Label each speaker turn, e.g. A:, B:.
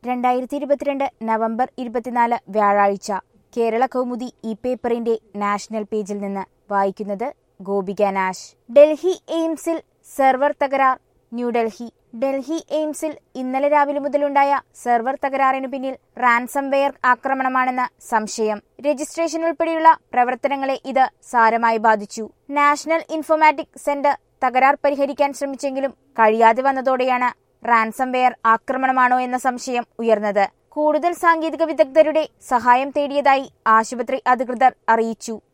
A: രണ്ടായിരത്തി ഇരുപത്തിരണ്ട് നവംബർ ഇരുപത്തിനാല് വ്യാഴാഴ്ച കേരള കൗമുദി ഈ പേപ്പറിന്റെ നാഷണൽ പേജിൽ നിന്ന് വായിക്കുന്നത് ഗോപിക നാഷ് ഡൽഹി എയിംസിൽ സെർവർ തകരാർ ന്യൂഡൽഹി ഡൽഹി എയിംസിൽ ഇന്നലെ രാവിലെ മുതലുണ്ടായ സെർവർ തകരാറിനു പിന്നിൽ റാൻസംവെയർ ആക്രമണമാണെന്ന് സംശയം രജിസ്ട്രേഷൻ ഉൾപ്പെടെയുള്ള പ്രവർത്തനങ്ങളെ ഇത് സാരമായി ബാധിച്ചു നാഷണൽ ഇൻഫോമാറ്റിക് സെന്റർ തകരാർ പരിഹരിക്കാൻ ശ്രമിച്ചെങ്കിലും കഴിയാതെ വന്നതോടെയാണ് റാൻസംവെയർ ആക്രമണമാണോ എന്ന സംശയം ഉയർന്നത് കൂടുതൽ സാങ്കേതിക വിദഗ്ധരുടെ സഹായം തേടിയതായി ആശുപത്രി അധികൃതർ അറിയിച്ചു